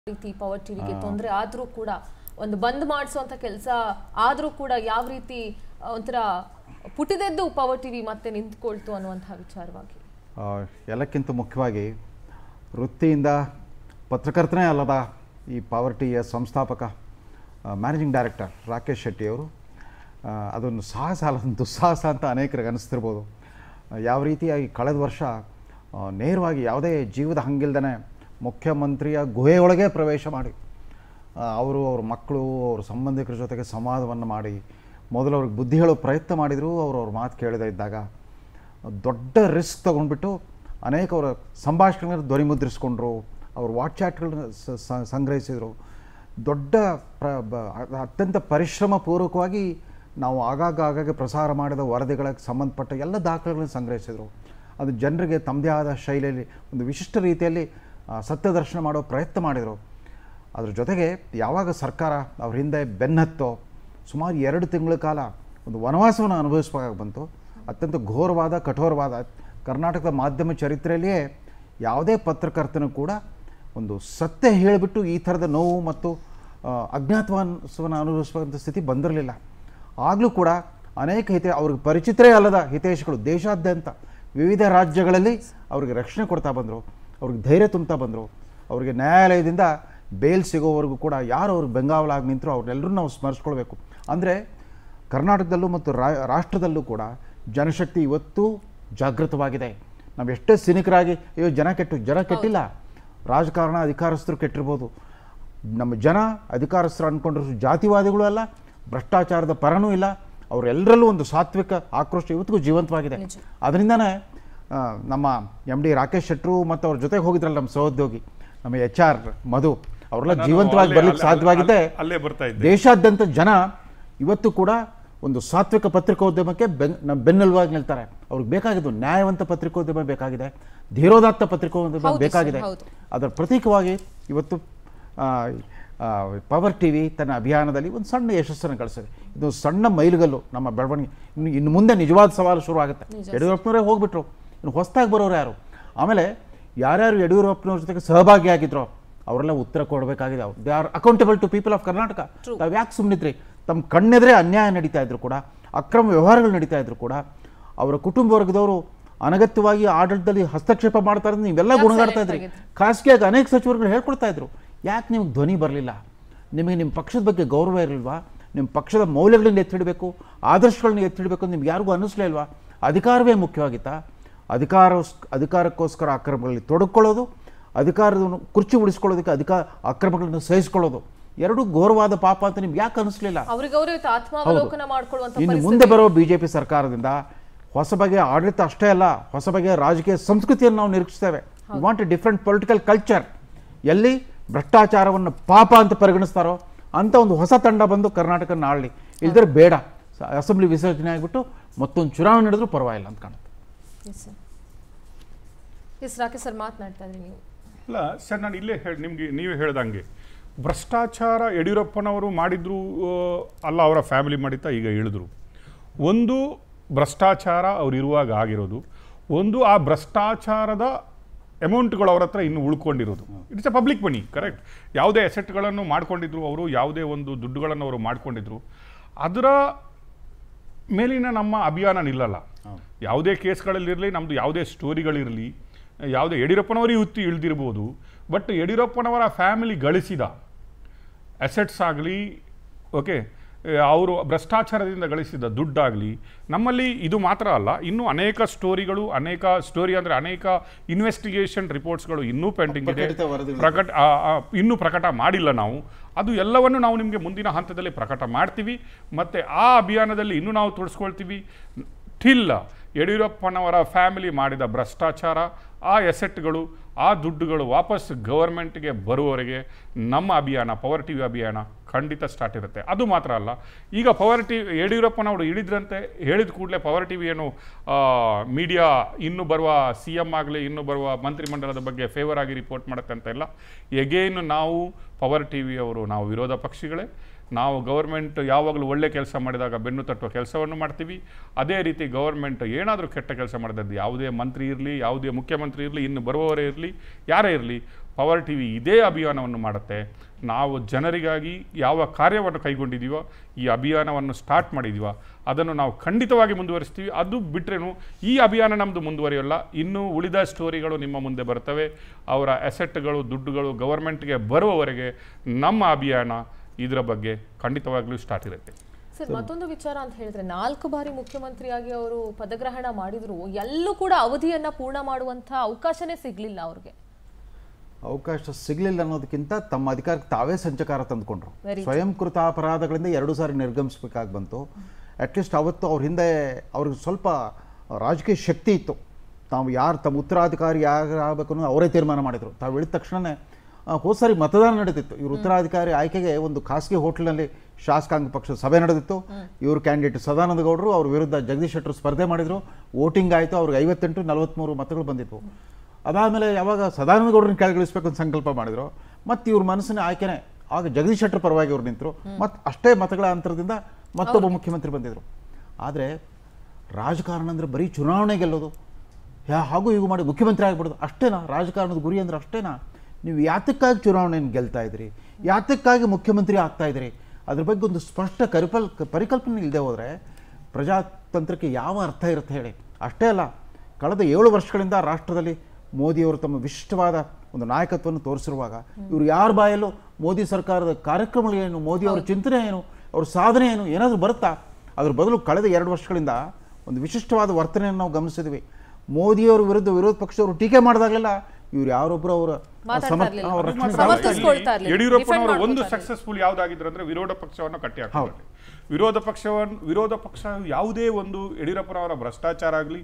ರೀತಿ ಪವರ್ ಟಿವಿಗೆ ತೊಂದರೆ ಆದ್ರೂ ಕೂಡ ಒಂದು ಬಂದ್ ಮಾಡಿಸುವಂತ ಕೆಲಸ ಆದ್ರೂ ಕೂಡ ಯಾವ ರೀತಿ ಆ, ಒಂಥರ ಪುಟಿದೆದ್ದು ಪವರ್ ಟಿವಿ ಮತ್ತೆ ನಿಂತ್ಕೊಳ್ತು ಅನ್ನುವಂತಹ ವಿಚಾರವಾಗಿ ಆ, ಎಲ್ಲಕ್ಕಿಂತ ಮುಖ್ಯವಾಗಿ ವೃತ್ತಿಯಿಂದ ಪತ್ರಕರ್ತನೇ ಅಲ್ಲದ ಈ ಪಾವರ್ಟಿಯ ಸಂಸ್ಥಾಪಕ ಮ್ಯಾನೇಜಿಂಗ್ ಡೈರೆಕ್ಟರ್ ರಾಕೇಶ್ ಶೆಟ್ಟಿಯವರು ಆ, ಅದೊಂದು ಸಾಹಸ ಅಲ್ಲ ಒಂದು ದುಸ್ಸಾಹಸ ಅಂತ ಅನೇಕರಿಗೆ ಅನಿಸ್ತಿರ್ಬೋದು ಆ, ಯಾವ ರೀತಿಯಾಗಿ ಕಳೆದ ವರ್ಷ ಆ, ನೇರವಾಗಿ ಯಾವುದೇ ಜೀವದ ಹಂಗಿಲ್ದೇ ಮುಖ್ಯಮಂತ್ರಿಯ ಗುಹೆಯೊಳಗೆ ಪ್ರವೇಶ ಮಾಡಿ ಆ, ಅವರು ಅವ್ರ ಮಕ್ಕಳು ಅವ್ರ ಸಂಬಂಧಿಕರ ಜೊತೆಗೆ ಸಂವಾದವನ್ನು ಮಾಡಿ ಮೊದಲು ಅವ್ರಿಗೆ ಬುದ್ಧಿ ಹೇಳೋ ಪ್ರಯತ್ನ ಮಾಡಿದರೂ ಅವರು ಅವ್ರ ಮಾತು ಕೇಳದೇ ಇದ್ದಾಗ ದೊಡ್ಡ ರಿಸ್ಕ್ ತೊಗೊಂಡ್ಬಿಟ್ಟು ಅನೇಕ ಅವರ ಸಂಭಾಷಣೆಗಳನ್ನ ಧ್ವನಿಮುದ್ರಿಸ್ಕೊಂಡ್ರು ಅವ್ರ ವಾಟ್ಚಾಟ್ಗಳನ್ನ ಸ- ಸ- ಸಂಗ್ರಹಿಸಿದರು ದೊಡ್ಡ ಪ್ರ ಬ- ಅತ್ಯಂತ ಪರಿಶ್ರಮ ಪೂರ್ವಕವಾಗಿ ನಾವು ಆಗಾಗ ಆಗಾಗ ಪ್ರಸಾರ ಮಾಡಿದ ವರದಿಗಳಿಗೆ ಸಂಬಂಧಪಟ್ಟ ಎಲ್ಲ ದಾಖಲೆಗಳನ್ನು ಸಂಗ್ರಹಿಸಿದರು ಅದು ಜನರಿಗೆ ತಮ್ಮದೇ ಆದ ಶೈಲಿಯಲ್ಲಿ ಒಂದು ವಿಶಿಷ್ಟ ರೀತಿಯಲ್ಲಿ ಆ, ಸತ್ಯ ದರ್ಶನ ಮಾಡೋ ಪ್ರಯತ್ನ ಮಾಡಿದರು ಅದ್ರ ಜೊತೆಗೆ ಯಾವಾಗ ಸರ್ಕಾರ ಅವ್ರ ಹಿಂದೆ ಬೆನ್ನತ್ತೋ ಸುಮಾರು ಎರಡು ತಿಂಗಳ ಕಾಲ ಒಂದು ವನವಾಸವನ್ನು ಅನುಭವಿಸಬೇಕಾಗಿ ಬಂತು ಅತ್ಯಂತ ಘೋರವಾದ ಕಠೋರವಾದ ಕರ್ನಾಟಕದ ಮಾಧ್ಯಮ ಚರಿತ್ರೆಯಲ್ಲಿಯೇ ಯಾವುದೇ ಪತ್ರಕರ್ತನೂ ಕೂಡ ಒಂದು ಸತ್ಯ ಹೇಳಿಬಿಟ್ಟು ಈ ಥರದ ನೋವು ಮತ್ತು ಆ, ಅಜ್ಞಾತವಾಸವನ್ನು ಅನುಭವಿಸುವಂಥ ಸ್ಥಿತಿ ಬಂದಿರಲಿಲ್ಲ ಆಗಲೂ ಕೂಡ ಅನೇಕ ಹಿತ ಅವ್ರಿಗೆ ಪರಿಚಿತರೇ ಅಲ್ಲದ ಹಿತೈಷಿಗಳು ದೇಶಾದ್ಯಂತ ವಿವಿಧ ರಾಜ್ಯಗಳಲ್ಲಿ ಅವ್ರಿಗೆ ರಕ್ಷಣೆ ಕೊಡ್ತಾ ಬಂದರು ಅವ್ರಿಗೆ ಧೈರ್ಯ ತುಂಬ್ತಾ ಬಂದರು ಅವರಿಗೆ ನ್ಯಾಯಾಲಯದಿಂದ ಬೇಲ್ ಸಿಗೋವರೆಗೂ ಕೂಡ ಯಾರು ಅವ್ರಿಗೆ ಬೆಂಗಾವಲಾಗಿ ನಿಂತರು ಅವ್ರನ್ನೆಲ್ಲರೂ ನಾವು ಸ್ಮರಿಸ್ಕೊಳ್ಬೇಕು ಅಂದರೆ ಕರ್ನಾಟಕದಲ್ಲೂ ಮತ್ತು ರಾ- ರಾಷ್ಟ್ರದಲ್ಲೂ ಕೂಡ ಜನಶಕ್ತಿ ಇವತ್ತು ಜಾಗೃತವಾಗಿದೆ ನಾವು ಎಷ್ಟೇ ಸಿನಿಕರಾಗಿ ಅಯ್ಯೋ ಜನ ಕೆಟ್ಟು ಜನ ಕೆಟ್ಟಿಲ್ಲ ರಾಜಕಾರಣ ಅಧಿಕಾರಸ್ಥರು ಕೆಟ್ಟಿರ್ಬೋದು ನಮ್ಮ ಜನ ಅಧಿಕಾರಸ್ಥರು ಅಂದ್ಕೊಂಡ್ರು ಜಾತಿವಾದಿಗಳು ಅಲ್ಲ ಭ್ರಷ್ಟಾಚಾರದ ಪರನೂ ಇಲ್ಲ ಅವರೆಲ್ಲರಲ್ಲೂ ಒಂದು ಸಾತ್ವಿಕ ಆಕ್ರೋಶ ಇವತ್ತಿಗೂ ಜೀವಂತವಾಗಿದೆ ನಿಜ. ಅದರಿಂದನೇ ಆ, ನಮ್ಮ ಎಮ್ ಡಿ ರಾಕೇಶ್ ಶೆಟ್ಟರು ಮತ್ತು ಅವ್ರ ಜೊತೆಗೆ ಹೋಗಿದ್ರಲ್ಲ ನಮ್ಮ ಸಹೋದ್ಯೋಗಿ ನಮ್ಮ ಎಚ್ ಆರ್ ಮಧು ಅವರೆಲ್ಲ ನಾನು ಜೀವಂತವಾಗಿ ಅಲ್ಲೇ- ಬರ್ಲಿಕ್ಕೆ ಅಲ್ಲೇ- ಸಾಧ್ಯವಾಗಿದ್ದೆ ಅಲ್ಲೇ ಬರ್ತಾ ಇದ್ದೆ. ದೇಶಾದ್ಯಂತ ಜನ ಇವತ್ತು ಕೂಡ ಒಂದು ಸಾತ್ವಿಕ ಪತ್ರಿಕೋದ್ಯಮಕ್ಕೆ ಬೆನ್ ನಮ್ಮ ಬೆನ್ನೆಲುವಾಗಿ ನಿಲ್ತಾರೆ ಅವ್ರಿಗೆ ಬೇಕಾಗಿದ್ದು ನ್ಯಾಯವಂತ ಪತ್ರಿಕೋದ್ಯಮ ಬೇಕಾಗಿದೆ ಧೀರೋದಾತ್ತ ಪತ್ರಿಕೋದ್ಯಮ ಹೌದು ಸರ್, ಬೇಕಾಗಿದೆ ಹೌದು. ಅದರ ಪ್ರತೀಕವಾಗಿ ಇವತ್ತು ಆ, ಆ, ಪವರ್ ಟಿ ವಿ ತನ್ನ ಅಭಿಯಾನದಲ್ಲಿ ಒಂದು ಸಣ್ಣ ಯಶಸ್ಸನ್ನು ಗಳಿಸಿದೆ ಇದು ಸಣ್ಣ ಮೈಲುಗಲ್ಲು ನಮ್ಮ ಬೆಳವಣಿಗೆ ಇನ್ನು ಇನ್ನು ಮುಂದೆ ನಿಜವಾದ ಸವಾಲು ಶುರು ಆಗುತ್ತೆ ನಿಜ ಸರ್. ಯಡಿಯೂರಪ್ಪನವರೇ ಹೋಗ್ಬಿಟ್ರು ಇನ್ನು ಹೊಸದಾಗಿ ಬರೋರು ಯಾರು ಆಮೇಲೆ ಯಾರ್ಯಾರು ಯಡಿಯೂರಪ್ಪನವ್ರ ಜೊತೆಗೆ ಸಹಭಾಗಿಯಾಗಿದ್ರು ಅವರೆಲ್ಲ ಉತ್ತರ ಕೊಡಬೇಕಾಗಿದೆ ಅವ್ರು they are accountable to people of Karnataka True. ತಾವು ಯಾಕೆ ಸುಮ್ಮನಿದ್ರಿ ತಮ್ಮ ಕಣ್ಣೆದ್ರೆ ಅನ್ಯಾಯ ನಡೀತಾ ಇದ್ರು ಕೂಡ ಅಕ್ರಮ ವ್ಯವಹಾರಗಳು ನಡೀತಾ ಇದ್ರು ಕೂಡ ಅವರ ಕುಟುಂಬ ವರ್ಗದವರು ಅನಗತ್ಯವಾಗಿ ಆಡಳಿತದಲ್ಲಿ ಹಸ್ತಕ್ಷೇಪ ಮಾಡ್ತಾರೆ ಅಂತ ನೀವೆಲ್ಲ ಯಾಕ್ ಗುಣಗಾಡ್ತಾ silent ಇದ್ರಿ ಆಗಿದ್ರಿ? ಖಾಸಗಿಯಾಗಿ ಅನೇಕ ಸಚಿವರುಗಳು ಹೇಳ್ಕೊಡ್ತಾ ಇದ್ರು ಯಾಕೆ ನಿಮ್ಗೆ ಧ್ವನಿ ಬರಲಿಲ್ಲ ನಿಮಗೆ ನಿಮ್ಮ ಪಕ್ಷದ ಬಗ್ಗೆ ಗೌರವ ಇರಲಿಲ್ವಾ ನಿಮ್ಮ ಪಕ್ಷದ ಮೌಲ್ಯಗಳನ್ನ ಎತ್ತಿಡಬೇಕು ಆದರ್ಶಗಳನ್ನ ಎತ್ತಿಡಬೇಕು ಅಂತ ನಿಮ್ಗೆ ಯಾರಿಗೂ ಅನ್ನಿಸ್ಲೇ ಇಲ್ವಾ ಅಧಿಕಾರವೇ ಮುಖ್ಯವಾಗಿತ್ತಾ ಅಧಿಕಾರ ಅಧಿಕಾರಕ್ಕೋಸ್ಕರ ಅಕ್ರಮಗಳಲ್ಲಿ ತೊಡಕೊಳ್ಳೋದು ಅಧಿಕಾರವನ್ನು ಕುರ್ಚಿ ಉಳಿಸ್ಕೊಳ್ಳೋದಕ್ಕೆ ಅಧಿಕಾರ ಅಕ್ರಮಗಳನ್ನು ಸಹಿಸ್ಕೊಳ್ಳೋದು ಎರಡೂ ಘೋರವಾದ ಪಾಪ ಅಂತ ನಿಮ್ಗೆ ಯಾಕೆ ಅನ್ನಿಸ್ಲಿಲ್ಲ ಅವ್ರಿಗವ್ರೇ ಆತ್ಮಾವಲೋಕನ ಮಾಡ್ಕೊಳ್ಳುವಂತ ಇನ್ನು ಪರಿಸ್ಥಿತಿ ಮುಂದೆ ಬರೋ ಬಿ ಜೆ ಪಿ ಸರ್ಕಾರದಿಂದ ಹೊಸ ಬಗೆಯ ಆಡಳಿತ ಅಷ್ಟೇ ಅಲ್ಲ ಹೊಸ ಬಗೆಯ ರಾಜಕೀಯ ಸಂಸ್ಕೃತಿಯನ್ನು ನಾವು ನಿರೀಕ್ಷಿಸ್ತೇವೆ we want a different political culture ಎಲ್ಲಿ ಭ್ರಷ್ಟಾಚಾರವನ್ನು ಪಾಪ ಅಂತ ಪರಿಗಣಿಸ್ತಾರೋ ಅಂತ ಒಂದು ಹೊಸ ತಂಡ ಬಂದು ಕರ್ನಾಟಕನ ಆಳಲಿ ಇಲ್ದ್ರೆ ಬೇಡ ಸ- ಅಸೆಂಬ್ಲಿ ವಿಸರ್ಜನೆ ಆಗಿಬಿಟ್ಟು ಮತ್ತೊಂದು ಚುನಾವಣೆ ನಡೆದ್ರೂ ಪರವಾಗಿಲ್ಲ ಅಂತ ಕಾಣುತ್ತೆ yes sir yes Rakesh sir ಮಾತನಾಡ್ತಾ ಇದ್ರಿ ನೀವು ಅಲ್ಲ ಸರ್ ನಾನು ಇಲ್ಲೇ ಹೇಳಿ ನಿಮಗೆ ನೀವು ಹೇಳ್ದಂಗೆ ಭ್ರಷ್ಟಾಚಾರ ಯಡಿಯೂರಪ್ಪನವರು ಮಾಡಿದ್ರು ಆ, ಅಲ್ಲ ಅವರ ಫ್ಯಾಮಿಲಿ ಮಾಡಿತ್ತಾ ಈಗ ಹೇಳಿದ್ರು ಒಂದು ಭ್ರಷ್ಟಾಚಾರ ಅವ್ರು ಇರುವಾಗ ಆಗಿರೋದು ಒಂದು ಆ ಭ್ರಷ್ಟಾಚಾರದ ಅಮೌಂಟ್ಗಳು ಅವ್ರ ಹತ್ರ ಇನ್ನು ಉಳ್ಕೊಂಡಿರೋದು it's a public money correct ಯಾವುದೇ ಅಸೆಟ್ಗಳನ್ನು ಮಾಡ್ಕೊಂಡಿದ್ರು ಅವರು ಯಾವುದೇ ಒಂದು ದುಡ್ಡುಗಳನ್ನು ಅವರು ಮಾಡ್ಕೊಂಡಿದ್ರು ಅದರ ಮೇಲಿನ ನಮ್ಮ ಅಭಿಯಾನ ನಿಲ್ಲಲ್ಲ ಯಾವುದೇ ಕೇಸ್ಗಳಲ್ಲಿರಲಿ ನಮ್ಮದು ಯಾವುದೇ ಸ್ಟೋರಿಗಳಿರಲಿ ಯಾವುದೇ ಯಡಿಯೂರಪ್ಪನವರೇ ಯುತ್ತಿ ಇಳ್ದಿರ್ಬೋದು ಬಟ್ ಯಡಿಯೂರಪ್ಪನವರ ಫ್ಯಾಮಿಲಿ ಗಳಿಸಿದ ಅಸೆಟ್ಸ್ ಆಗಲಿ ಓಕೆ ಅವರು ಭ್ರಷ್ಟಾಚಾರದಿಂದ ಗಳಿಸಿದ ದುಡ್ಡಾಗಲಿ ನಮ್ಮಲ್ಲಿ ಇದು ಮಾತ್ರ ಅಲ್ಲ ಇನ್ನೂ ಅನೇಕ ಸ್ಟೋರಿಗಳು ಅನೇಕ ಸ್ಟೋರಿ ಅಂದರೆ ಅನೇಕ ಇನ್ವೆಸ್ಟಿಗೇಷನ್ ರಿಪೋರ್ಟ್ಸ್ಗಳು ಇನ್ನೂ ಪೆಂಡಿಂಗ್ ಇದೆ ಪ್ರಕಟಿತ ವರದಿಗಳು. ಪ್ರಕಟ ಆ, ಆ, ಇನ್ನೂ ಪ್ರಕಟ ಮಾಡಿಲ್ಲ ನಾವು ಅದು ಎಲ್ಲವನ್ನು ನಾವು ನಿಮಗೆ ಮುಂದಿನ ಹಂತದಲ್ಲಿ ಪ್ರಕಟ ಮಾಡ್ತೀವಿ ಮತ್ತು ಆ ಅಭಿಯಾನದಲ್ಲಿ ಇನ್ನೂ ನಾವು ತೊಡಸ್ಕೊಳ್ತೀವಿ ಟಿಲ್ ಯಡಿಯೂರಪ್ಪನವರ ಫ್ಯಾಮಿಲಿ ಮಾಡಿದ ಭ್ರಷ್ಟಾಚಾರ ಆ ಎಸೆಟ್ಗಳು ಆ ದುಡ್ಡುಗಳು ವಾಪಸ್ ಗವರ್ಮೆಂಟ್ಗೆ ಬರುವವರೆಗೆ ನಮ್ಮ ಅಭಿಯಾನ ಪವರ್ ಟಿ ವಿ ಅಭಿಯಾನ ಖಂಡಿತ ಸ್ಟಾರ್ಟ್ ಇರುತ್ತೆ ಅದು ಮಾತ್ರ ಅಲ್ಲ ಈಗ ಪವರ್ ಟಿ ಯಡಿಯೂರಪ್ಪನವರು ಇಳಿದ್ರಂತೆ ಹೇಳಿದ ಕೂಡಲೇ ಪವರ್ ಟಿ ವಿ ಏನು ಮೀಡಿಯಾ ಇನ್ನು ಬರುವ ಸಿ ಎಮ್ ಆಗಲಿ ಇನ್ನು ಬರುವ ಮಂತ್ರಿಮಂಡಲದ ಬಗ್ಗೆ ಫೇವರ್ ಆಗಿ ರಿಪೋರ್ಟ್ ಮಾಡುತ್ತೆ ಅಂತ ಇಲ್ಲ ಎಗೇನ್ ನಾವು ಪವರ್ ಟಿ ವಿಯವರು ನಾವು ವಿರೋಧ ಪಕ್ಷಿಗಳೇ ನಾವು ಗೌರ್ಮೆಂಟ್ ಯಾವಾಗಲೂ ಒಳ್ಳೆ ಕೆಲಸ ಮಾಡಿದಾಗ ಬೆನ್ನು ತಟ್ಟುವ ಕೆಲಸವನ್ನು ಮಾಡ್ತೀವಿ ಅದೇ ರೀತಿ ಗೌರ್ಮೆಂಟ್ ಏನಾದರೂ ಕೆಟ್ಟ ಕೆಲಸ ಮಾಡಿದ್ದು ಯಾವುದೇ ಮಂತ್ರಿ ಇರಲಿ ಯಾವುದೇ ಮುಖ್ಯಮಂತ್ರಿ ಇರಲಿ ಇನ್ನು ಬರುವವರೇ ಇರಲಿ ಯಾರೇ ಇರಲಿ ಪವರ್ ಟಿ ವಿ ಇದೇ ಅಭಿಯಾನವನ್ನು ಮಾಡುತ್ತೆ ನಾವು ಜನರಿಗಾಗಿ ಯಾವ ಕಾರ್ಯವನ್ನು ಕೈಗೊಂಡಿದ್ದೀವೋ ಈ ಅಭಿಯಾನವನ್ನು ಸ್ಟಾರ್ಟ್ ಮಾಡಿದ್ದೀವೋ ಅದನ್ನು ನಾವು ಖಂಡಿತವಾಗಿ ಮುಂದುವರಿಸ್ತೀವಿ ಅದು ಬಿಟ್ಟರೇನು ಈ ಅಭಿಯಾನ ನಮ್ಮದು ಮುಂದುವರಿಯೋಲ್ಲ ಇನ್ನೂ ಉಳಿದ ಸ್ಟೋರಿಗಳು ನಿಮ್ಮ ಮುಂದೆ ಬರ್ತವೆ ಅವರ ಅಸೆಟ್ಗಳು ದುಡ್ಡುಗಳು ಗವರ್ಮೆಂಟ್ಗೆ ಬರುವವರೆಗೆ ನಮ್ಮ ಅಭಿಯಾನ ಇದರ ಬಗ್ಗೆ ಖಂಡಿತವಾಗ್ಲೂ ಸ್ಟಾರ್ಟ್ ಇರುತ್ತೆ ಸರ್ ಮತ್ತೊಂದು ವಿಚಾರ ಅಂತ ಹೇಳಿದ್ರೆ ನಾಲ್ಕು ಬಾರಿ ಮುಖ್ಯಮಂತ್ರಿಯಾಗಿ ಅವರು ಪದಗ್ರಹಣ ಮಾಡಿದ್ರು ಎಲ್ಲೂ ಕೂಡ ಅವಧಿಯನ್ನ ಪೂರ್ಣ ಮಾಡುವಂತ ಅವಕಾಶನೇ ಸಿಗ್ಲಿಲ್ಲ ಅವ್ರಿಗೆ ಅವಕಾಶ ಸಿಗಲಿಲ್ಲ ಅನ್ನೋದಕ್ಕಿಂತ ತಮ್ಮ ಅಧಿಕಾರಕ್ಕೆ ತಾವೇ ಸಂಚಕಾರ ತಂದುಕೊಂಡ್ರು Very ಸ್ವಯಂಕೃತ ಅಪರಾಧಗಳಿಂದ ಎರಡು ಸಾರಿ ನಿರ್ಗಮಿಸ್ಬೇಕಾಗಿ ಬಂತು ಅಟ್ಲೀಸ್ಟ್ ಅವತ್ತು ಅವ್ರ ಹಿಂದೆ ಅವ್ರಿಗೆ ಸ್ವಲ್ಪ ರಾಜಕೀಯ ಶಕ್ತಿ ಇತ್ತು ತಾವು ಯಾರು ತಮ್ಮ ಉತ್ತರಾಧಿಕಾರಿ ಯಾರು ಆಗಬೇಕು ಅನ್ನೋ ಅವರೇ ತೀರ್ಮಾನ ಮಾಡಿದರು ತಾವು ಹೇಳಿದ ತಕ್ಷಣವೇ ಹೋದ ಸಾರಿ ಮತದಾನ ನಡೀತಿತ್ತು ಇವರು ಉತ್ತರಾಧಿಕಾರಿ ಆಯ್ಕೆಗೆ ಒಂದು ಖಾಸಗಿ ಹೋಟ್ಲಿನಲ್ಲಿ ಶಾಸಕಾಂಗ ಪಕ್ಷದ ಸಭೆ ನಡೆದಿತ್ತು ಇವರು ಕ್ಯಾಂಡಿಡೇಟ್ ಸದಾನಂದ ಗೌಡರು ಅವ್ರ ವಿರುದ್ಧ ಜಗದೀಶ್ ಶೆಟ್ಟರು ಸ್ಪರ್ಧೆ ಮಾಡಿದರು ವೋಟಿಂಗ್ ಆಯಿತು ಅವ್ರಿಗೆ ಐವತ್ತೆಂಟು ನಲವತ್ತ್ಮೂರು ಮತಗಳು ಬಂದಿದ್ವು ಅದಾದಮೇಲೆ ಯಾವಾಗ ಸದಾನಂದ ಗೌಡರನ್ನ ಕೆಳಗಿಳಿಸ್ಬೇಕು ಅಂತ ಸಂಕಲ್ಪ ಮಾಡಿದ್ರು ಮತ್ತು ಇವ್ರ ಮನಸ್ಸಿನ ಆಯ್ಕೆನೆ ಆಗ ಜಗದೀಶ್ ಶೆಟ್ಟರ್ ಪರವಾಗಿ ಅವ್ರು ನಿಂತರು ಮತ್ತು ಅಷ್ಟೇ ಮತಗಳ ಅಂತರದಿಂದ ಮತ್ತೊಬ್ಬ ಮುಖ್ಯಮಂತ್ರಿ ಬಂದಿದ್ರು ಆದರೆ ರಾಜಕಾರಣ ಅಂದರೆ ಬರೀ ಚುನಾವಣೆ ಗೆಲ್ಲೋದು ಯಾ ಹಾಗೂ ಹೀಗೂ ಮಾಡಿ ಮುಖ್ಯಮಂತ್ರಿ ಆಗ್ಬಿಡೋದು ಅಷ್ಟೇನಾ ರಾಜಕಾರಣದ ಗುರಿ ಅಂದ್ರೆ ಅಷ್ಟೇನಾ ನೀವು ಯಾತಕ್ಕಾಗಿ ಚುನಾವಣೆಯನ್ನು ಗೆಲ್ತಾ ಇದ್ದೀರಿ ಯಾತಕ್ಕಾಗಿ ಮುಖ್ಯಮಂತ್ರಿ ಆಗ್ತಾ ಇದ್ದೀರಿ ಅದ್ರ ಬಗ್ಗೆ ಒಂದು ಸ್ಪಷ್ಟ ಕರಿಪಲ್ ಪರಿಕಲ್ಪನೆ ಇಲ್ಲದೆ ಹೋದರೆ ಪ್ರಜಾತಂತ್ರಕ್ಕೆ ಯಾವ ಅರ್ಥ ಇರುತ್ತೆ ಹೇಳಿ ಅಷ್ಟೇ ಅಲ್ಲ ಕಳೆದ ಏಳು ವರ್ಷಗಳಿಂದ ರಾಷ್ಟ್ರದಲ್ಲಿ ಮೋದಿಯವರು ತಮ್ಮ ವಿಶಿಷ್ಟವಾದ ಒಂದು ನಾಯಕತ್ವವನ್ನು ತೋರಿಸಿರುವಾಗ ಇವರು ಯಾರ ಬಾಯಲ್ಲೂ ಮೋದಿ ಸರ್ಕಾರದ ಕಾರ್ಯಕ್ರಮಗಳೇನು ಮೋದಿ ಅವರ ಚಿಂತನೆ ಏನು ಅವ್ರ ಸಾಧನೆ ಏನು ಏನಾದರೂ ಬರುತ್ತಾ ಅದ್ರ ಬದಲು ಕಳೆದ ಎರಡು ವರ್ಷಗಳಿಂದ ಒಂದು ವಿಶಿಷ್ಟವಾದ ವರ್ತನೆಯನ್ನು ನಾವು ಗಮನಿಸಿದ್ವಿ ಮೋದಿಯವರ ವಿರುದ್ಧ ವಿರೋಧ ಪಕ್ಷದವರು ಟೀಕೆ ಮಾಡಿದಾಗಲೆಲ್ಲ ಇವ್ರು ಯಾರೊಬ್ಬರು ಅವರ ಮಾತಾಡ್ತಾ ಸಮ ಇರ್ಲಿಲ್ಲ. ಅವ್ರ ರಕ್ಷಣೆ ಸಮರ್ಥಿಸ್ಕೊಳ್ತಾ ಇರ್ಲಿಲ್ಲ. ಯಡಿಯೂರಪ್ಪನವರ Defend ಒಂದು ಮಾಡ್ಕೊಳ್ತಾ ಸಕ್ಸಸ್ಫುಲ್ ಯಾವ್ದಾಗಿದ್ರು ಅಂದ್ರೆ ವಿರೋಧ ಪಕ್ಷವನ್ನು ಕಟ್ಟಿ ಹಾಕೋದು ವಿರೋಧ ಪಕ್ಷವನ್ನು ವಿರೋಧ ಪಕ್ಷ ಯಾವುದೇ ಒಂದು ಯಡಿಯೂರಪ್ಪನವರ ಭ್ರಷ್ಟಾಚಾರ ಆಗಲಿ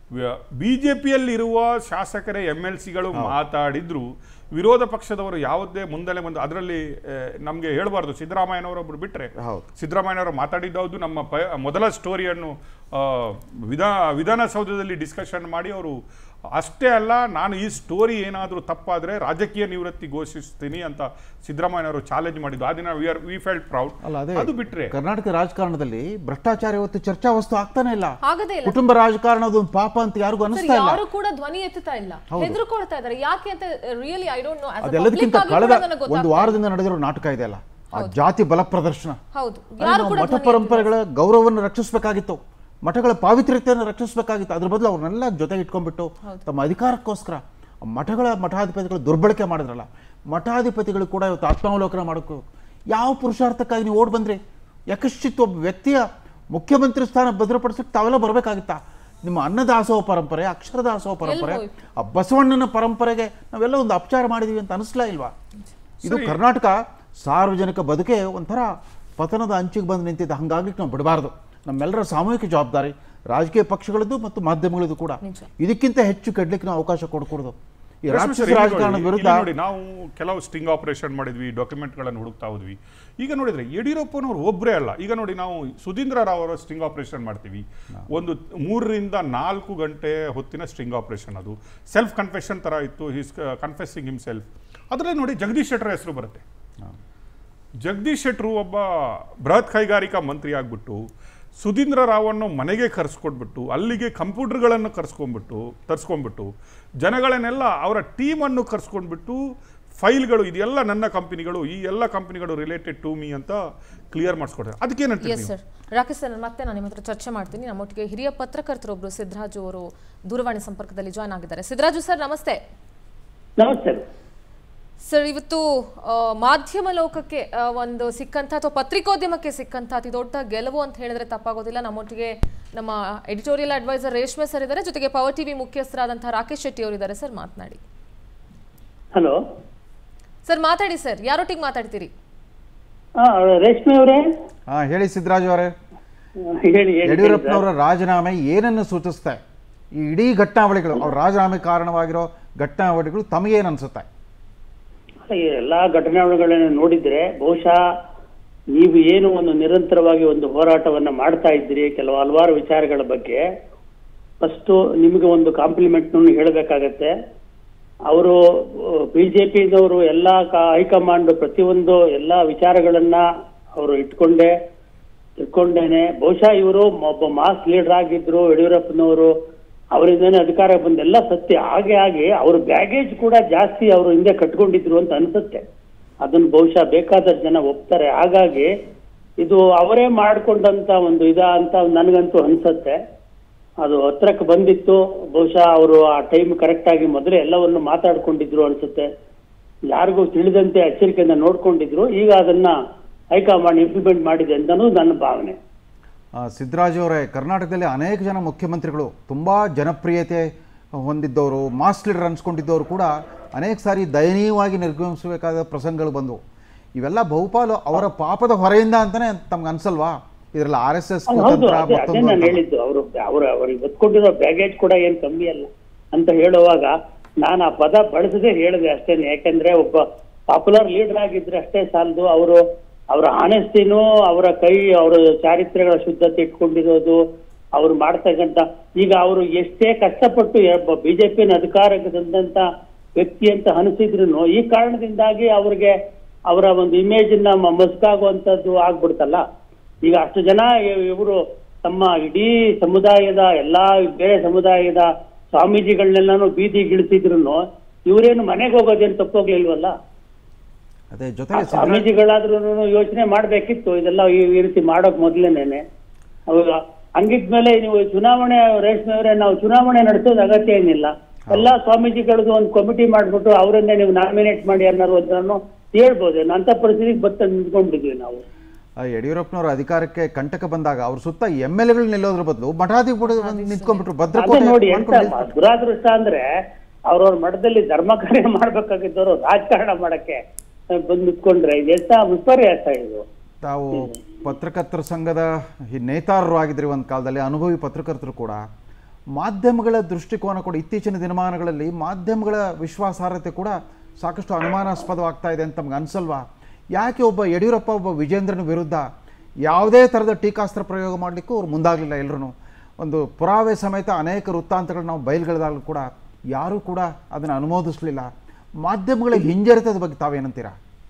ಬಿಜೆಪಿಯಲ್ಲಿರುವ ಶಾಸಕರೇ ಎಮ್ ಎಲ್ ಸಿಗಳು ಮಾತಾಡಿದ್ರು ವಿರೋಧ ಪಕ್ಷದವರು ಯಾವುದೇ ಮುಂದಲೆ ಬಂದು ಅದರಲ್ಲಿ ನಮಗೆ ಹೇಳಬಾರ್ದು ಸಿದ್ದರಾಮಯ್ಯನವರೊಬ್ರು ಬಿಟ್ರೆ ಹೌದು. ಸಿದ್ದರಾಮಯ್ಯನವರು ಮಾತಾಡಿದ್ದು ನಮ್ಮ ಪ ಮೊದಲ ಸ್ಟೋರಿಯನ್ನು ಆ, ವಿಧಾ ವಿಧಾನಸೌಧದಲ್ಲಿ ಡಿಸ್ಕಷನ್ ಮಾಡಿ ಅವರು ಅಷ್ಟೇ ಅಲ್ಲ ನಾನು ಈ ಸ್ಟೋರಿ ಏನಾದರೂ ತಪ್ಪಾದರೆ ರಾಜಕೀಯ ನಿವೃತ್ತಿ ಘೋಷಿಸ್ತೀನಿ ಅಂತ ಸಿದ್ದರಾಮಯ್ಯನವರು ಚಾಲೆಂಜ್ ಮಾಡಿದ್ದು ಆ ದಿನ we are we felt proud ಅಲ್ಲ ಅದೇ ಅದು ಬಿಟ್ರೆ ಕರ್ನಾಟಕ ರಾಜಕಾರಣದಲ್ಲಿ ಭ್ರಷ್ಟಾಚಾರ ಇವತ್ತು ಚರ್ಚಾ ವಸ್ತು ಆಗ್ತಾನೆ ಇಲ್ಲ ಆಗದೇ ಇಲ್ಲ ಕುಟುಂಬ ರಾಜಕಾರಣ ಅದೊಂದು ಪಾಪ ಅಂತ ಯಾರಿಗೂ ಸರ್ ಅನಿಸ್ತಾ ಇಲ್ಲ ಯಾರು ಕೂಡ ಧ್ವನಿ ಎತ್ತುತ್ತಾ ಇಲ್ಲ ಹೆದರ್ಕೊಳ್ತಾ ಇದ್ದಾರೆ ಯಾಕೆ ಅಂತ ರಿಯಲಿ ಐ ಡೋಂಟ್ ನೋ ಅದೆಲ್ಲದಕ್ಕಿಂತ ಕಳೆದ ಒಂದು ವಾರದಿಂದ ನಡೆದಿರೋ ನಾಟಕ ಇದೆಯಲ್ಲ ಆ ಜಾತಿ ಬಲ ಪ್ರದರ್ಶನ ಹೌದು ಅಲ್ಲಿ ಯಾರು ನಾವು ಕೂಡ ಮಠ ಪರಂಪರೆಗಳ ಗೌರವವನ್ನು ರಕ್ಷಿಸಬೇಕಾಗಿತ್ತು ಮಠಗಳ ಪಾವಿತ್ರ್ಯತೆಯನ್ನು ರಕ್ಷಿಸಬೇಕಾಗಿತ್ತು ಅದ್ರ ಬದಲು ಅವ್ರನ್ನೆಲ್ಲ ಜೊತೆಗೆ ಇಟ್ಕೊಂಡ್ಬಿಟ್ಟು ತಮ್ಮ ಅಧಿಕಾರಕ್ಕೋಸ್ಕರ ಆ ಮಠಗಳ ಮಠಾಧಿಪತಿಗಳು ದುರ್ಬಳಕೆ ಮಾಡಿದ್ರಲ್ಲ ಮಠಾಧಿಪತಿಗಳು ಕೂಡ ಇವತ್ತು ಆತ್ಮಾವಲೋಕನ ಮಾಡೋಕ್ಕೂ ಯಾವ ಪುರುಷಾರ್ಥಕ್ಕಾಗಿ ನೀವು ಓಡ್ ಬಂದ್ರಿ ಯಾಕಶ್ಚಿತ್ ಒಬ್ಬ ವ್ಯಕ್ತಿಯ ಮುಖ್ಯಮಂತ್ರಿ ಸ್ಥಾನ ಭದ್ರಪಡಿಸಕ್ಕೆ ತಾವೆಲ್ಲ ಬರಬೇಕಾಗಿತ್ತಾ ನಿಮ್ಮ ಅನ್ನದಾಸೋಹ ಪರಂಪರೆ ಅಕ್ಷರದಾಸೋಹ ಪರಂಪರೆ ಆ ಬಸವಣ್ಣನ ಪರಂಪರೆಗೆ ನಾವೆಲ್ಲ ಒಂದು ಅಪಚಾರ ಮಾಡಿದೀವಿ ಅಂತ ಅನಿಸ್ಲಾ ಇಲ್ವಾ ಇದು ಕರ್ನಾಟಕ ಸಾರ್ವಜನಿಕ ಬದುಕೆ ಒಂಥರ ಪತನದ ಅಂಚಿಗೆ ಬಂದು ನಿಂತಿದ್ದ ಹಂಗಾಗ್ಲಿಕ್ಕೆ ನಾವು ಬಿಡಬಾರ್ದು ನಮ್ಮೆಲ್ಲರ ಸಾಮೂಹಿಕ ಜವಾಬ್ದಾರಿ ರಾಜಕೀಯ ಪಕ್ಷಗಳದ್ದು ಮತ್ತು ಮಾಧ್ಯಮಗಳದ್ದು ಕೂಡ ಇದಕ್ಕಿಂತ ಹೆಚ್ಚು ಕೆಡ್ಲಿಕ್ಕೆ ನಾವು ಅವಕಾಶ ಕೊಡಕೂಡದು ಈ ರಶ್ಮಿ ರಾಕ್ಷಸ ಸರ್, ಇಲ್ಲಿ ರಾಜಕಾರಣದ ನೋಡಿ, ವಿರುದ್ಧ ಇಲ್ಲಿ ನೋಡಿ ನಾವು ಕೆಲವು ಸ್ಟಿಂಗ್ ಆಪರೇಷನ್ ಮಾಡಿದ್ವಿ ಡಾಕ್ಯುಮೆಂಟ್ಗಳನ್ನು ಹುಡುಕ್ತಾ ಹೋದ್ವಿ ಈಗ ನೋಡಿದ್ರೆ ಯಡಿಯೂರಪ್ಪನವರು ಒಬ್ಬರೇ ಅಲ್ಲ ಈಗ ನೋಡಿ ನಾವು ಸುಧೀಂದ್ರ ರಾವ್ ಅವರ ಸ್ಟಿಂಗ್ ಆಪರೇಷನ್ ಮಾಡ್ತೀವಿ ಒಂದು ಮೂರರಿಂದ ನಾಲ್ಕು ಗಂಟೆ ಹೊತ್ತಿನ ಸ್ಟಿಂಗ್ ಆಪರೇಷನ್ ಅದು ಸೆಲ್ಫ್ ಕನ್ಫೆಷನ್ ತರ ಇತ್ತು ಹಿಸ್ ಕನ್ಫೆಸಿಂಗ್ ಹಿಮ್ಸೆಲ್ಫ್ ಅದರಲ್ಲಿ ನೋಡಿ ಜಗದೀಶ್ ಶೆಟ್ಟರ್ ಹೆಸರು ಬರುತ್ತೆ ಜಗದೀಶ್ ಶೆಟ್ಟರು ಒಬ್ಬ ಬೃಹತ್ ಕೈಗಾರಿಕಾ ಮಂತ್ರಿ ಆಗ್ಬಿಟ್ಟು ಸುಧೀಂದ್ರ ರಾವನ್ನು ಮನೆಗೆ ಕರೆಸ್ಕೊಟ್ಬಿಟ್ಟು ಅಲ್ಲಿಗೆ ಕಂಪ್ಯೂಟರ್ಗಳನ್ನು ಕರ್ಸ್ಕೊಂಡ್ಬಿಟ್ಟು ತರಿಸ್ಕೊಂಡ್ಬಿಟ್ಟು ಜನಗಳನ್ನೆಲ್ಲ ಅವರ ಟೀಮನ್ನು ಕರ್ಸ್ಕೊಂಡ್ಬಿಟ್ಟು ಫೈಲ್ಗಳು ಇದೆಲ್ಲ ನನ್ನ ಕಂಪನಿಗಳು ಈ ಎಲ್ಲ ಕಂಪನಿಗಳು ರಿಲೇಟೆಡ್ ಟು ಮೀ ಅಂತ ಕ್ಲಿಯರ್ ಮಾಡಿಸ್ಕೊಡ್ತಾರೆ ಅದಕ್ಕೇನಂತೀರಿ ಎಸ್ ನೀವು ಸರ್ ರಾಕೇಶ್ ಸರ್ ಮತ್ತೆ ನಾನು ನಿಮ್ಮ ಹತ್ರ ಚರ್ಚೆ ಮಾಡ್ತೀನಿ ನಮ್ಮೊಟ್ಟಿಗೆ ಹಿರಿಯ ಪತ್ರಕರ್ತರೊಬ್ರು ಸಿದ್ದರಾಜು ಅವರು ದೂರವಾಣಿ ಸಂಪರ್ಕದಲ್ಲಿ ಜಾಯ್ನ್ ಆಗಿದ್ದಾರೆ ಸಿದ್ದರಾಜು ಸರ್ ನಮಸ್ತೆ ನಮಸ್ತೆ ಸರ್ ಇವತ್ತು ಆ, ಮಾಧ್ಯಮ ಲೋಕಕ್ಕೆ ಆ, ಒಂದು ಸಿಕ್ಕಂತ ಅಥವಾ ಪತ್ರಿಕೋದ್ಯಮಕ್ಕೆ ಸಿಕ್ಕಂತ ಅತಿ ದೊಡ್ಡ ಗೆಲುವು ಅಂತ ಹೇಳಿದ್ರೆ ತಪ್ಪಾಗೋದಿಲ್ಲ ನಮ್ಮೊಟ್ಟಿಗೆ ನಮ್ಮ ಎಡಿಟೋರಿಯಲ್ ಅಡ್ವೈಸರ್ ರೇಷ್ಮೆ ಸರ್ ಇದ್ದಾರೆ ಜೊತೆಗೆ ಪವರ್ ಟಿವಿ ಮುಖ್ಯಸ್ಥರಾದಂತಹ ರಾಕೇಶ್ ಶೆಟ್ಟಿ ಅವರು ಇದ್ದಾರೆ ಸರ್ ಮಾತನಾಡಿ ಹಲೋ ಸರ್ ಮಾತಾಡಿ ಸರ್ ಯಾರೊಟ್ಟಿಗೆ ಮಾತಾಡ್ತೀರಿ ಹಾ ರೇಷ್ಮೆ ಅವರೇ ಹಾ ಹೇಳಿ ಸಿದ್ದರಾಜು ಅವರೇ ಹೇಳಿ ಹೇಳಿ ಯಡಿಯೂರಪ್ಪನವರ ರಾಜೀನಾಮೆ ಏನನ್ನು ಸೂಚಿಸ್ತೆ ಈ ಇಡೀ ಘಟನಾವಳಿಗಳು ಅವ್ರ ರಾಜೀನಾಮೆ ಕಾರಣವಾಗಿರೋ ಘಟನಾವಳಿಗಳು ತಮಗೇನು ಅನ್ಸುತ್ತೆ ಈ ಎಲ್ಲಾ ಘಟನಾವಳಿಗಳನ್ನು ನೋಡಿದ್ರೆ ಬಹುಶಃ ನೀವು ಏನು ಒಂದು ನಿರಂತರವಾಗಿ ಒಂದು ಹೋರಾಟವನ್ನ ಮಾಡ್ತಾ ಇದ್ದೀರಿ ಕೆಲವು ಹಲವಾರು ವಿಚಾರಗಳ ಬಗ್ಗೆ ಫಸ್ಟ್ ನಿಮಗೆ ಒಂದು ಕಾಂಪ್ಲಿಮೆಂಟ್ ಹೇಳಬೇಕಾಗತ್ತೆ ಅವರು ಬಿಜೆಪಿದವರು ಎಲ್ಲ ಹೈಕಮಾಂಡ್ ಪ್ರತಿಯೊಂದು ಎಲ್ಲಾ ವಿಚಾರಗಳನ್ನ ಅವರು ಇಟ್ಕೊಂಡೆ ಇಟ್ಕೊಂಡೇನೆ ಬಹುಶಃ ಇವರು ಒಬ್ಬ ಮಾಸ್ ಲೀಡರ್ ಆಗಿದ್ರು ಯಡಿಯೂರಪ್ಪನವರು ಅವರಿಂದನೇ ಅಧಿಕಾರ ಬಂದೆಲ್ಲ ಸತ್ಯ ಹಾಗೆ ಹಾಗೆ ಅವ್ರ ಬ್ಯಾಗೇಜ್ ಕೂಡ ಜಾಸ್ತಿ ಅವರು ಹಿಂದೆ ಕಟ್ಕೊಂಡಿದ್ರು ಅಂತ ಅನ್ಸುತ್ತೆ ಅದನ್ನ ಬಹುಶಃ ಬೇಕಾದಷ್ಟು ಜನ ಒಪ್ತಾರೆ ಹಾಗಾಗಿ ಇದು ಅವರೇ ಮಾಡ್ಕೊಂಡಂತ ಒಂದು ಇದ ಅಂತ ನನಗಂತೂ ಅನ್ಸತ್ತೆ ಅದು ಹತ್ರಕ್ಕೆ ಬಂದಿತ್ತು ಬಹುಶಃ ಅವರು ಆ ಟೈಮ್ ಕರೆಕ್ಟ್ ಆಗಿ ಮೊದಲೇ ಎಲ್ಲವನ್ನು ಮಾತಾಡ್ಕೊಂಡಿದ್ರು ಅನ್ಸುತ್ತೆ ಯಾರಿಗೂ ತಿಳಿದಂತೆ ಎಚ್ಚರಿಕೆಯಿಂದ ನೋಡ್ಕೊಂಡಿದ್ರು ಈಗ ಅದನ್ನ ಹೈಕಮಾಂಡ್ ಇಂಪ್ಲಿಮೆಂಟ್ ಮಾಡಿದೆ ಅಂತನೂ ನನ್ನ ಭಾವನೆ ಆ, ಸಿದ್ದರಾಜು ಅವರೇ ಕರ್ನಾಟಕದಲ್ಲಿ ಅನೇಕ ಜನ ಮುಖ್ಯಮಂತ್ರಿಗಳು ತುಂಬ ಜನಪ್ರಿಯತೆ ಹೊಂದಿದ್ದವರು ಮಾಸ್ ಲೀಡರ್ ಅನ್ಸ್ಕೊಂಡಿದ್ದವರು ಕೂಡ ಅನೇಕ ಸಾರಿ ದಯನೀಯವಾಗಿ ನಿರ್ಗಮಿಸಬೇಕಾದ ಪ್ರಸಂಗಗಳು ಬಂದವು ಇವೆಲ್ಲ ಬಹುಪಾಲು ಅವರ ಪಾಪದ ಹೊರೆಯಿಂದ ಅಂತಾನೆ ತಮ್ಗೆ ಅನ್ಸಲ್ವಾ ಇದರಲ್ಲಿ ಆರ್ ಎಸ್ ಎಸ್ ಹೌದು, ಹೌದು ಕುತಂತ್ರ ಅದೇ ಅದೇ ಮತ್ತೊಂದು ನಾನು ಅಂತ. ಹೇಳಿದ್ದು ಅವರು ಅವರು ಅವ್ರಿಗೆ ಹೊತ್ಕೊಂಡಿರೋ ಬ್ಯಾಗೇಜ್ ಕೂಡ ಏನ್ ಕಮ್ಮಿ ಅಲ್ಲ ಅಂತ ಹೇಳುವಾಗ ನಾನು ಆ ಪದ ಬಳಸದೆ ಹೇಳಿದೆ ಅಷ್ಟೇನೆ ಯಾಕಂದ್ರೆ ಒಬ್ಬ ಪಾಪ್ಯುಲರ್ ಲೀಡರ್ ಆಗಿದ್ರೆ ಅಷ್ಟೇ ಸಾಲದು ಅವರು ಅವರ ಆನೆಸ್ಟಿನೂ ಅವರ ಕೈ ಅವರ ಚಾರಿತ್ರ್ಯಗಳ ಶುದ್ಧತೆ ಇಟ್ಕೊಂಡಿರೋದು ಅವ್ರು ಮಾಡ್ತಕ್ಕಂಥ ಈಗ ಅವರು ಎಷ್ಟೇ ಕಷ್ಟಪಟ್ಟು ಬಿಜೆಪಿನ ಅಧಿಕಾರಕ್ಕೆ ತಂದಂತ ವ್ಯಕ್ತಿ ಅಂತ ಅನಿಸಿದ್ರು ಈ ಕಾರಣದಿಂದಾಗಿ ಅವ್ರಿಗೆ ಅವರ ಒಂದು ಇಮೇಜ್ ನ ಮಸ್ಕಾಗುವಂತದ್ದು ಆಗ್ಬಿಡ್ತಲ್ಲ ಈಗ ಅಷ್ಟು ಜನ ಇವರು ತಮ್ಮ ಇಡೀ ಸಮುದಾಯದ ಎಲ್ಲಾ ಬೇರೆ ಸಮುದಾಯದ ಸ್ವಾಮೀಜಿಗಳನ್ನೆಲ್ಲಾನು ಬೀದಿಗಿಳಿಸಿದ್ರು ಇವರೇನು ಮನೆಗೆ ಹೋಗೋದೇನು ತಪ್ಪೋಗ್ಲಿಲ್ವಲ್ಲ ಅದೇ ಆ ಜೊತೆಗೆ ಸಿದ್ದರಾಜ್ ಸ್ವಾಮೀಜಿಗಳಾದ್ರೂ ಯೋಚನೆ ಮಾಡ್ಬೇಕಿತ್ತು ಇದೆಲ್ಲ ಈ ಈ ರೀತಿ ಮಾಡೋಕ್ ಮೊದ್ಲೇನೆ ಅವಾಗ ಹಂಗಿದ್ಮೇಲೆ ನೀವು ಚುನಾವಣೆ ರೇಷ್ಮೆ ಅವರೇ ನಾವು ಚುನಾವಣೆ ನಡೆಸೋದು ಅಗತ್ಯ ಏನಿಲ್ಲ ಎಲ್ಲಾ ಸ್ವಾಮೀಜಿಗಳದ್ದು ಒಂದು ಕಮಿಟಿ ಮಾಡ್ಬಿಟ್ಟು ಅವರನ್ನೇ ನೀವು ನಾಮಿನೇಟ್ ಮಾಡಿ ಅನ್ನೋರು ಅಂತ ಹೇಳ್ಬೋದು ಅಂತ ಪರಿಸ್ಥಿತಿಗೆ ಬತ್ತ ನಿಂತ್ಕೊಂಡ್ಬಿಟ್ಟಿದ್ವಿ ನಾವು ಆ, ಯಡಿಯೂರಪ್ಪನವರು ಅಧಿಕಾರಕ್ಕೆ ಕಂಟಕ ಬಂದಾಗ ಅವ್ರ ಸುತ್ತ ಎಮ್ ಎಲ್ ಎಗಳು ನಿಲ್ಲೋದ್ರ ಬದಲು ಮಠಾಧಿಪತಿ ನಿಂತ್ಕೊಂಡ್ಬಿಟ್ರು ಅದೇ ಭದ್ರಕೋಟೆ ನೋಡಿ ಎಂತ ಮಾಡ್ಕೊಂಡು ಮ- ದುರಾದೃಷ್ಟ ಅಂದ್ರೆ ಅವ್ರವ್ರ ಮಠದಲ್ಲಿ ಧರ್ಮ ಕಾರ್ಯ ಮಾಡ್ಬೇಕಾಗಿದ್ದವರು ರಾಜಕಾರಣ ಮಾಡಕ್ಕೆ ಬಂದು ನಿಂತ್ಕೊಂಡ್ರೆ ಎಂತ ವಿಪರ್ಯಾಸ ಇದು ತಾವು ಪತ್ರಕರ್ತರ ಸಂಘದ ಈ ನೇತಾರರು ಆಗಿದ್ರಿ ಒಂದು ಕಾಲದಲ್ಲಿ ಅನುಭವಿ ಪತ್ರಕರ್ತರು ಕೂಡ ಮಾಧ್ಯಮಗಳ ದೃಷ್ಟಿಕೋನ ಕೂಡ ಇತ್ತೀಚಿನ ದಿನಮಾನಗಳಲ್ಲಿ ಮಾಧ್ಯಮಗಳ ವಿಶ್ವಾಸಾರ್ಹತೆ ಕೂಡ ಸಾಕಷ್ಟು ಅನುಮಾನಾಸ್ಪದವಾಗ್ತಾ ಇದೆ ಅಂತ ನಮ್ಗೆ ಅನ್ಸಲ್ವಾ ಯಾಕೆ ಒಬ್ಬ ಯಡಿಯೂರಪ್ಪ ಒಬ್ಬ ವಿಜೇಂದ್ರನ ವಿರುದ್ಧ ಯಾವುದೇ ಥರದ ಟೀಕಾಸ್ತ್ರ ಪ್ರಯೋಗ ಮಾಡಲಿಕ್ಕೂ ಅವ್ರು ಮುಂದಾಗಲಿಲ್ಲ ಎಲ್ಲರೂ ಒಂದು ಪುರಾವೆ ಸಮೇತ ಅನೇಕ ವೃತ್ತಾಂತಗಳು ನಾವು ಬಯಲುಗಳಿದಾಗಲೂ ಕೂಡ ಯಾರೂ ಕೂಡ ಅದನ್ನು ಅನುಮೋದಿಸಲಿಲ್ಲ ಮಾಧ್ಯಮಗಳ ಹಿಂಜರಿತದ ಬಗ್ಗೆ ತಾವೇನಂತೀರಾ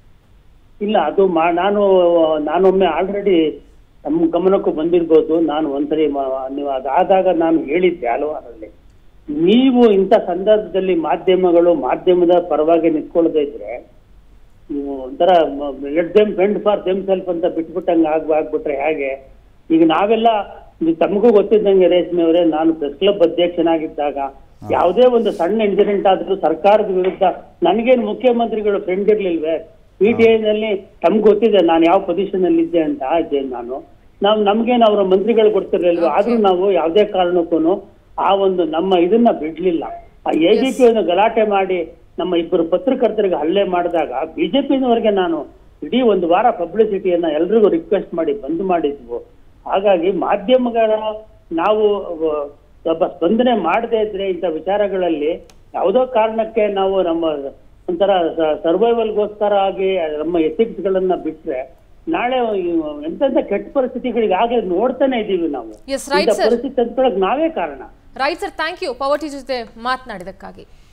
ಇಲ್ಲ ಅದು ಮಾ ನಾನು ನಾನೊಮ್ಮೆ ಆಲ್ರೆಡಿ ನಮ್ಮ ಗಮನಕ್ಕೂ ಬಂದಿರ್ಬೋದು ನಾನು ಒಂದ್ಸರಿ ಮ- ನೀವು ಅದಾದಾಗ ನಾನು ಹೇಳಿದ್ದೆ ಹಲವಾರಲ್ಲಿ ನೀವು ಇಂಥ ಸಂದರ್ಭದಲ್ಲಿ ಮಾಧ್ಯಮಗಳು ಮಾಧ್ಯಮದ ಪರವಾಗಿ ನಿಂತ್ಕೊಳ್ಳದೆ ಇದ್ರೆ ನೀವು ಒಂಥರ let them friend for them self ಅಂತ ಬಿಟ್ಬಿಟ್ಟಂಗೆ ಆಗ್ ಆಗ್ಬಿಟ್ರೆ ಹೇಗೆ ಈಗ ನಾವೆಲ್ಲ ಇದು ತಮಗೂ ಗೊತ್ತಿದ್ದಂಗೆ ರೇಷ್ಮೆ ಅವರೇ ನಾನು ಪ್ರೆಸ್ ಕ್ಲಬ್ ಅಧ್ಯಕ್ಷನಾಗಿದ್ದಾಗ ಯಾವುದೇ ಒಂದು ಸಣ್ಣ ಇನ್ಸಿಡೆಂಟ್ ಆದ್ರೂ ಸರ್ಕಾರದ ವಿರುದ್ಧ ನನಗೇನು ಮುಖ್ಯಮಂತ್ರಿಗಳು ಫ್ರೆಂಡ್ ಇರ್ಲಿಲ್ವೇ ಪಿ ಟಿ ನಲ್ಲಿ ತಮ್ಗೆ ಗೊತ್ತಿದೆ ನಾನು ಯಾವ ಪೊಸಿಷನ್ ಅಲ್ಲಿ ಇದ್ದೆ ಅಂತ ಇದ್ದೆ ನಾನು ನಾವು ನಮ್ಗೇನು ಅವರ ಮಂತ್ರಿಗಳು ಕೊಡ್ತಿರ್ಲಿಲ್ವ ಆದ್ರೂ ನಾವು ಯಾವುದೇ ಕಾರಣಕ್ಕೂ ಆ ಒಂದು ನಮ್ಮ ಇದನ್ನ ಬಿಡ್ಲಿಲ್ಲ ಆ ಎ ಡಿ ಪಿ ಗಲಾಟೆ ಮಾಡಿ ನಮ್ಮ ಇಬ್ಬರು ಪತ್ರಕರ್ತರಿಗೆ ಹಲ್ಲೆ ಮಾಡಿದಾಗ ಬಿಜೆಪಿನವರೆಗೆ ನಾನು ಇಡೀ ಒಂದು ವಾರ ಪಬ್ಲಿಸಿಟಿಯನ್ನ ಎಲ್ರಿಗೂ ರಿಕ್ವೆಸ್ಟ್ ಮಾಡಿ ಬಂದ್ ಮಾಡಿದ್ವು ಹಾಗಾಗಿ ಮಾಧ್ಯಮಗಳ ನಾವು ಅಹ್, ಸ್ವಲ್ಪ ಸ್ಪಂದನೆ ಮಾಡದೇ ಇದ್ರೆ ಇಂಥ ವಿಚಾರಗಳಲ್ಲಿ ಯಾವುದೋ ಕಾರಣಕ್ಕೆ ನಾವು ನಮ್ಮ ಒಂಥರ ಸರ್ವೈವಲ್ಗೋಸ್ಕರ ಆಗಿ ನಮ್ಮ ಎಥಿಕ್ಸ್ ಗಳನ್ನ ಬಿಟ್ರೆ ನಾಳೆ ಎಂತೆಂತ ಕೆಟ್ಟ ಪರಿಸ್ಥಿತಿಗಳಿಗೆ ಆಗಲೇ ನೋಡ್ತಾನೆ ಇದೀವಿ ನಾವು Yes, right, ಇಂಥ sir. ಪರಿಸ್ಥಿತಿ ತಂದ್ಕೊಳಕ್ ನಾವೇ ಕಾರಣ right sir thank you Power T ಜೊತೆ ಮಾತನಾಡಿದಕ್ಕಾಗಿ